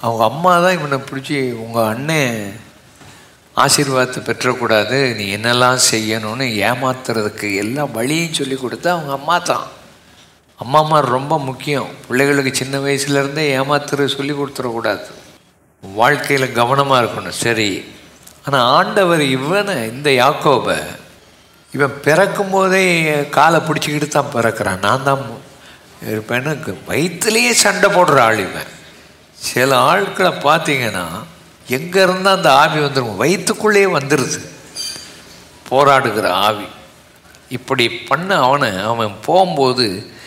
அவங்க அம்மா தான் இவனை பிடிச்சி உங்கள் அண்ணன் ஆசீர்வாதத்தை பெற்றக்கூடாது நீ என்னெல்லாம் செய்யணும்னு ஏமாத்துறதுக்கு எல்லா வழியும் சொல்லி கொடுத்தா அவங்க அம்மா தான் அம்மா அம்மா ரொம்ப முக்கியம் பிள்ளைகளுக்கு சின்ன வயசுலேருந்தே ஏமாத்துற சொல்லி கொடுத்துடக்கூடாது வாழ்க்கையில் கவனமாக இருக்கணும் சரி ஆனால் ஆண்டவர் இவனை இந்த யாக்கோபை இவன் பிறக்கும் போதே காலை பிடிச்சிக்கிட்டு தான் பிறக்கிறான் நான் தான் இருப்பேன்னு வயிற்றுலேயே சண்டை போடுற ஆள் இவன் சில ஆட்களை பார்த்தீங்கன்னா எங்கே இருந்தால் அந்த ஆவி வந்துடும் வயிற்றுக்குள்ளேயே வந்துடுது போராடுகிற ஆவி இப்படி பண்ண அவனை அவன் போகும்போது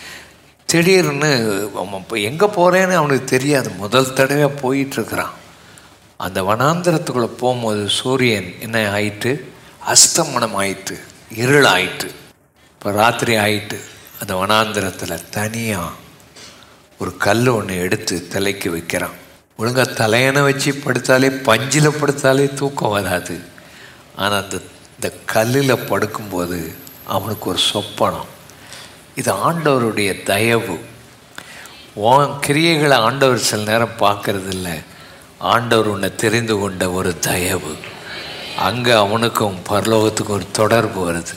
திடீர்னு அவன் இப்போ எங்கே போகிறேன்னு அவனுக்கு தெரியாது முதல் தடவையாக போயிட்டுருக்கிறான் அந்த வனாந்திரத்துக்குள்ளே போகும்போது சூரியன் என்ன ஆயிட்டு அஸ்தமனம் ஆயிட்டு இருள் ஆயிட்டு இப்போ ராத்திரி ஆயிட்டு அந்த வனாந்திரத்தில் தனியாக ஒரு கல் ஒன்று எடுத்து தலைக்கு வைக்கிறான் ஒழுங்கா தலையணை வச்சு படுத்தாலே பஞ்சில் படுத்தாலே தூக்கம் வராது ஆனால் அந்த இந்த கல்லில் படுக்கும்போது அவனுக்கு ஒரு சொப்பனம் இது ஆண்டவருடைய தயவு உன் கிரியைகளை ஆண்டவர் சில நேரம் பார்க்கறது இல்லை ஆண்டவர் உன்னை தெரிந்து கொண்ட ஒரு தயவு அங்கே அவனுக்கும் பரலோகத்துக்கும் ஒரு தொடர்பு வருது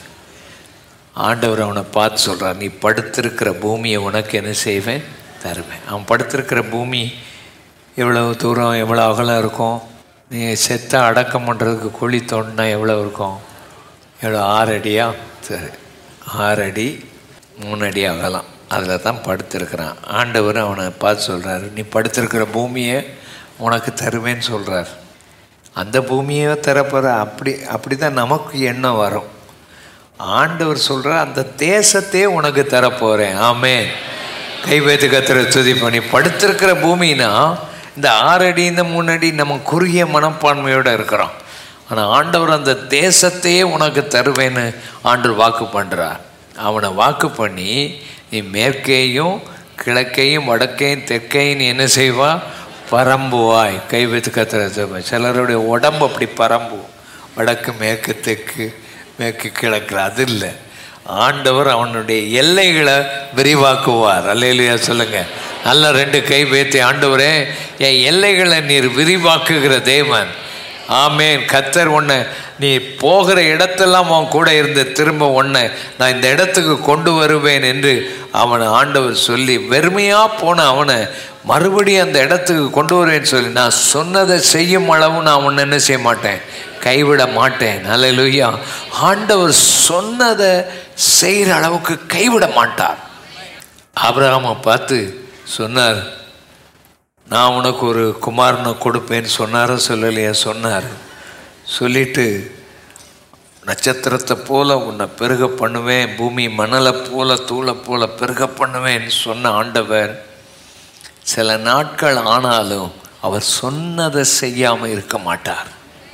ஆண்டவர் அவனை பார்த்து சொல்கிறார் நீ படுத்திருக்கிற பூமியை உனக்கு என்ன செய்வேன் தருவேன் அவன் படுத்திருக்கிற பூமி எவ்வளவு தூரம் எவ்வளோ அகலம் இருக்கும் நீ செத்த அடக்கம் பண்ணுறதுக்கு குழி தோண்டினா எவ்வளோ இருக்கும் எவ்வளோ ஆறு அடியா சரி ஆறு அடி மூணு அடி அகலம் அதில் தான் படுத்திருக்கிறான் ஆண்டவர் அவனை பார்த்து சொல்கிறாரு நீ படுத்திருக்கிற பூமியை உனக்கு தருவேன்னு சொல்கிறார் அந்த பூமியை தரப்போகிற அப்படி அப்படி தான் நமக்கு எண்ணம் வரும் ஆண்டவர் சொல்கிற அந்த தேசத்தையே உனக்கு தரப்போகிறேன் ஆமே கை வைத்து கத்துற துதி பண்ணி படுத்திருக்கிற பூமினா இந்த ஆறு அடி இந்த மூணு அடி நம்ம குறுகிய மனப்பான்மையோடு இருக்கிறோம் ஆனால் ஆண்டவர் அந்த தேசத்தையே உனக்கு தருவேன்னு ஆண்டவர் வாக்கு பண்ணுறார் அவனை வாக்கு பண்ணி நீ மேற்கேயும் கிழக்கையும் வடக்கையும் தெற்கையும் நீ என்ன செய்வா பரம்புவாய் கை வைத்து கத்துற சிலருடைய உடம்பு அப்படி பரம்பு வடக்கு மேற்கு தெற்கு மேற்கு கிழக்கு அது இல்லை ஆண்டவர் அவனுடைய எல்லைகளை விரிவாக்குவார் அல்லையிலையா சொல்லுங்க நல்ல ரெண்டு கை பேத்தி ஆண்டவரே என் எல்லைகளை நீர் விரிவாக்குகிற தேவன் ஆமேன் கத்தர் உன்னை நீ போகிற இடத்தெல்லாம் அவன் கூட இருந்து திரும்ப உன்னை நான் இந்த இடத்துக்கு கொண்டு வருவேன் என்று அவனை ஆண்டவர் சொல்லி வெறுமையாக போன அவனை மறுபடியும் அந்த இடத்துக்கு கொண்டு வருவேன்னு சொல்லி நான் சொன்னதை செய்யும் அளவு நான் உன்னை என்ன செய்ய மாட்டேன் கைவிட மாட்டேன் நல்ல ஆண்டவர் சொன்னதை செய்கிற அளவுக்கு கைவிட மாட்டார் ஆபிரகாமை பார்த்து சொன்னார் நான் உனக்கு ஒரு குமாரனை கொடுப்பேன்னு சொன்னாரோ சொல்லலையா சொன்னார் சொல்லிட்டு நட்சத்திரத்தை போல உன்னை பெருக பண்ணுவேன் பூமி மணலை போல தூளை போல பெருக பண்ணுவேன்னு சொன்ன ஆண்டவர் சில நாட்கள் ஆனாலும் அவர் சொன்னதை செய்யாமல் இருக்க மாட்டார்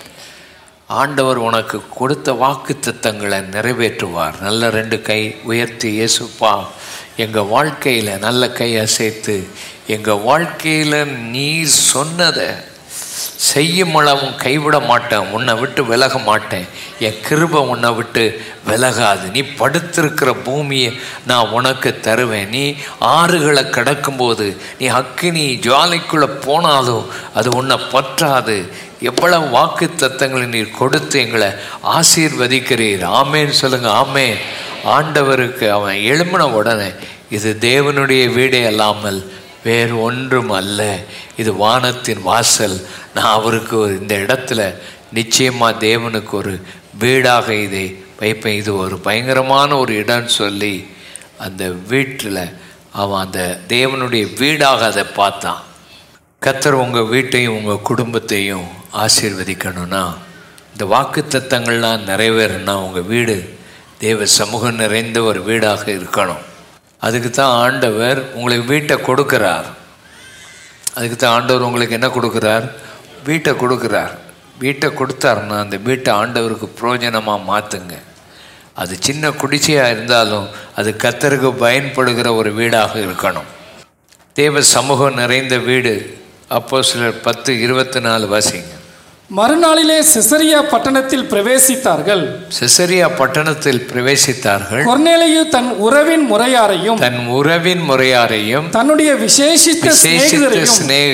ஆண்டவர் உனக்கு கொடுத்த வாக்கு திட்டங்களை நிறைவேற்றுவார் நல்ல ரெண்டு கை உயர்த்தி இயேசுப்பா எங்கள் வாழ்க்கையில் நல்ல கை அசைத்து எங்கள் வாழ்க்கையில் நீர் சொன்னதை செய்யும் அளவும் கைவிட மாட்டேன் உன்னை விட்டு விலக மாட்டேன் என் கிருபை உன்னை விட்டு விலகாது நீ படுத்திருக்கிற பூமியை நான் உனக்கு தருவேன் நீ ஆறுகளை கடக்கும்போது நீ அக்கினி ஜுவாலைக்குள்ளே போனாலும் அது உன்னை பற்றாது எவ்வளவு வாக்கு தத்தங்களை நீர் கொடுத்து எங்களை ஆசீர்வதிக்கிறீர் ஆமேன்னு சொல்லுங்க ஆமேன் ஆண்டவருக்கு அவன் எழும்பின உடனே இது தேவனுடைய வீடே அல்லாமல் வேறு ஒன்றும் அல்ல இது வானத்தின் வாசல் நான் அவருக்கு ஒரு இந்த இடத்துல நிச்சயமாக தேவனுக்கு ஒரு வீடாக இதை வைப்பேன் இது ஒரு பயங்கரமான ஒரு இடம்னு சொல்லி அந்த வீட்டில் அவன் அந்த தேவனுடைய வீடாக அதை பார்த்தான் கத்தர் உங்கள் வீட்டையும் உங்கள் குடும்பத்தையும் ஆசீர்வதிக்கணும்னா இந்த வாக்கு தத்தங்கள்லாம் நிறைவேறணும்னா உங்கள் வீடு தேவ சமூகம் நிறைந்த ஒரு வீடாக இருக்கணும் அதுக்கு தான் ஆண்டவர் உங்களுக்கு வீட்டை கொடுக்குறார் அதுக்கு தான் ஆண்டவர் உங்களுக்கு என்ன கொடுக்குறார் வீட்டை கொடுக்குறார் வீட்டை கொடுத்தாருன்னா அந்த வீட்டை ஆண்டவருக்கு பிரயோஜனமாக மாற்றுங்க அது சின்ன குடிசையாக இருந்தாலும் அது கத்தருக்கு பயன்படுகிற ஒரு வீடாக இருக்கணும் தேவ சமூகம் நிறைந்த வீடு அப்போ சிலர் பத்து இருபத்தி நாலு வாசிங்க மறுநாளிலே சிசரியா பட்டணத்தில் பிரவேசித்தார்கள் செசரியா பட்டணத்தில் பிரவேசித்தார்கள் கொர்நேலியு தன் உறவின் முறையாரையும் தன் உறவின் முறையாரையும் தன்னுடைய விசேஷித்த விசேஷித்த சிநேகிதரையும் சிநேக